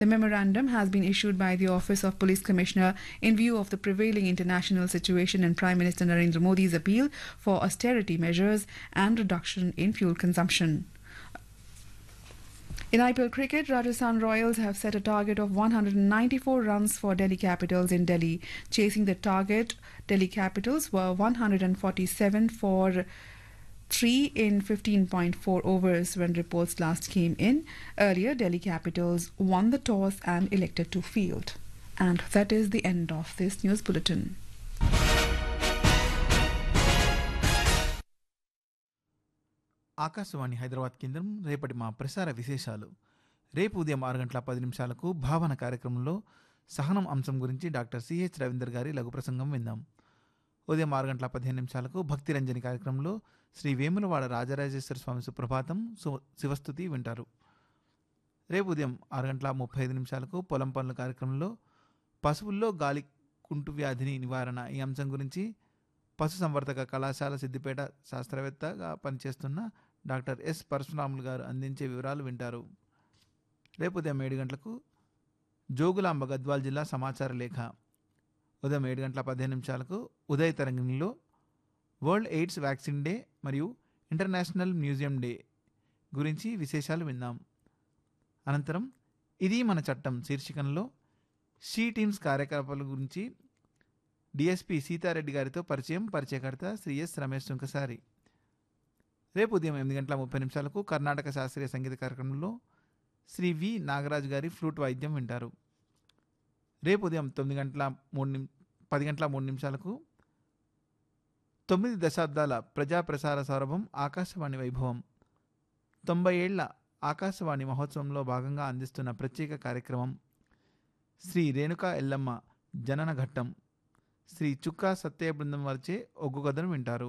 The memorandum has been issued by the Office of Police Commissioner in view of the prevailing international situation and Prime Minister Narendra Modi's appeal for austerity measures and reduction in fuel consumption. In IPL cricket, Rajasthan Royals have set a target of 194 runs for Delhi Capitals in Delhi. Chasing the target, Delhi Capitals were 147 for 3 in 15.4 overs when reports last came in. Earlier, Delhi Capitals won the toss and elected to field. And that is the end of this news bulletin. Akashvani Hyderabad కేంద్రం రేపటి మా ప్రసార విశేషాలు రేపు ఉదయం ఆరు గంటల పది నిమిషాలకు భావన కార్యక్రమంలో సహనం అంశం గురించి డాక్టర్ సిహెచ్ రవీందర్ గారి లఘు ప్రసంగం విందాం ఉదయం ఆరు గంటల పదిహేను నిమిషాలకు భక్తి రంజని కార్యక్రమంలో శ్రీ వేములవాడ రాజరాజేశ్వర స్వామి సుప్రభాతం సు- శివస్థుతి వింటారు రేపు ఉదయం ఆరు గంటల ముప్పై ఐదు నిమిషాలకు పొలం పనుల కార్యక్రమంలో పశువుల్లో గాలి కుంటు వ్యాధిని నివారణ ఈ అంశం గురించి పశు సంవర్ధక కళాశాల సిద్దిపేట శాస్త్రవేత్తగా పనిచేస్తున్న డాక్టర్ ఎస్ పరశురాములు గారు అందించే వివరాలు వింటారు రేపు ఉదయం ఏడు గంటలకు జోగులాంబ గద్వాల్ జిల్లా సమాచార లేఖ ఉదయం ఏడు గంటల పదిహేను నిమిషాలకు ఉదయ తరంగిణిలో వరల్డ్ ఎయిడ్స్ వ్యాక్సిన్ డే మరియు ఇంటర్నేషనల్ మ్యూజియం డే గురించి విశేషాలు విందాం అనంతరం ఇది మన చట్టం శీర్షికలో షీ టీమ్స్ కార్యకలాపాల గురించి డిఎస్పి సీతారెడ్డి గారితో పరిచయం పరిచయకర్త శ్రీ ఎస్ రమేష్ సుంకసారి రేపు ఉదయం ఎనిమిది గంటల ముప్పై నిమిషాలకు కర్ణాటక శాస్త్రీయ సంగీత కార్యక్రమంలో శ్రీ వి నాగరాజు గారి ఫ్లూట్ వాయిద్యం వింటారు రేపు ఉదయం తొమ్మిది గంటల మూడు నిమి పది గంటల మూడు నిమిషాలకు తొమ్మిది దశాబ్దాల ప్రజా ప్రసార సౌరభం ఆకాశవాణి వైభవం తొంభై ఏళ్ల ఆకాశవాణి మహోత్సవంలో భాగంగా అందిస్తున్న ప్రత్యేక కార్యక్రమం శ్రీ రేణుకా ఎల్లమ్మ జనన ఘట్టం శ్రీ చుక్కా సత్య బృందం వారిచే ఒగ్గు కథను వింటారు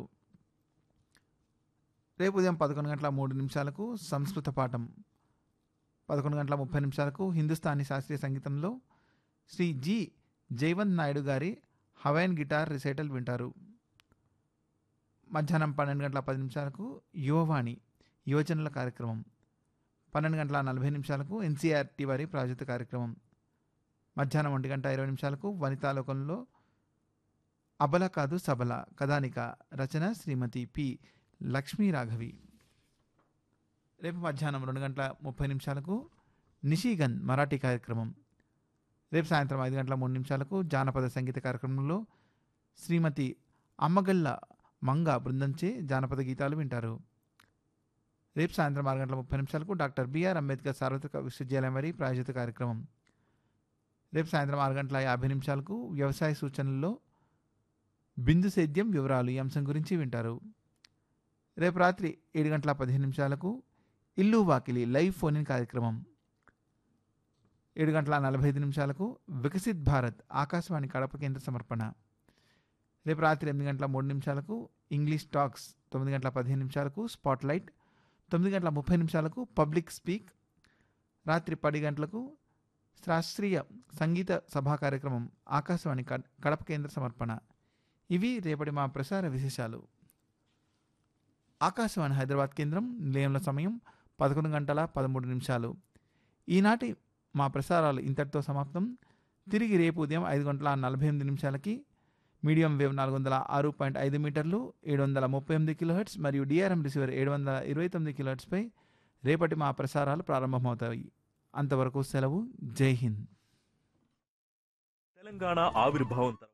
రేపు ఉదయం పదకొండు గంటల మూడు నిమిషాలకు సంస్కృత పాఠం పదకొండు గంటల ముప్పై నిమిషాలకు హిందుస్థానీ శాస్త్రీయ సంగీతంలో శ్రీ జి జైవంత్ నాయుడు గారి హవైన్ గిటార్ రిసైటల్ వింటారు మధ్యాహ్నం పన్నెండు గంటల పది నిమిషాలకు యువవాణి యువజనుల కార్యక్రమం పన్నెండు గంటల నలభై నిమిషాలకు ఎన్సీఆర్టీ వారి ప్రాజెక్టు కార్యక్రమం మధ్యాహ్నం ఒంటి గంట ఇరవై నిమిషాలకు వనితాలోకంలో అబల కాదు సబల కథానిక రచన శ్రీమతి పి లక్ష్మీ రాఘవి రేపు మధ్యాహ్నం రెండు గంటల ముప్పై నిమిషాలకు నిషిగన్ మరాఠీ కార్యక్రమం రేపు సాయంత్రం ఐదు గంటల మూడు నిమిషాలకు జానపద సంగీత కార్యక్రమంలో శ్రీమతి అమ్మగల్ల మంగ బృందంచే జానపద గీతాలు వింటారు రేపు సాయంత్రం ఆరు గంటల ముప్పై నిమిషాలకు డాక్టర్ బిఆర్ అంబేద్కర్ సార్వత్రిక విశ్వవిద్యాలయం వారి ప్రాయోజిత కార్యక్రమం రేపు సాయంత్రం ఆరు గంటల యాభై నిమిషాలకు వ్యవసాయ సూచనల్లో బిందు సేద్యం వివరాలు ఈ అంశం గురించి వింటారు రేపు రాత్రి ఏడు గంటల పదిహేను నిమిషాలకు ఇల్లు వాకిలి లైవ్ ఫోన్ ఇన్ కార్యక్రమం ఏడు గంటల నలభై ఐదు నిమిషాలకు వికసిత్ భారత్ ఆకాశవాణి కడప కేంద్ర సమర్పణ రేపు రాత్రి ఎనిమిది గంటల మూడు నిమిషాలకు ఇంగ్లీష్ టాక్స్ తొమ్మిది గంటల పదిహేను నిమిషాలకు స్పాట్ లైట్ తొమ్మిది గంటల ముప్పై నిమిషాలకు పబ్లిక్ స్పీక్ రాత్రి పది గంటలకు శాస్త్రీయ సంగీత సభా కార్యక్రమం ఆకాశవాణి కడ- కడప కేంద్ర సమర్పణ ఇవి రేపటి మా ప్రసార విశేషాలు ఆకాశవాణి హైదరాబాద్ కేంద్రం నిలయంలో సమయం పదకొండు గంటల పదమూడు నిమిషాలు ఈనాటి మా ప్రసారాలు ఇంతటితో సమాప్తం తిరిగి రేపు ఉదయం ఐదు గంటల నలభై ఎనిమిది నిమిషాలకి మీడియం వేవ్ నాలుగు వందల ఆరు పాయింట్ ఐదు మీటర్లు ఏడు వందల ముప్పై ఎనిమిది కిలోహెట్స్ మరియు డిఆర్ఎం రిసీవర్ ఏడు వందల ఇరవై తొమ్మిది కిలోహెట్స్పై రేపటి మా ప్రసారాలు ప్రారంభమవుతాయి అంతవరకు సెలవు జై హింద్ తెలంగాణ ఆవిర్భావం తర్వాత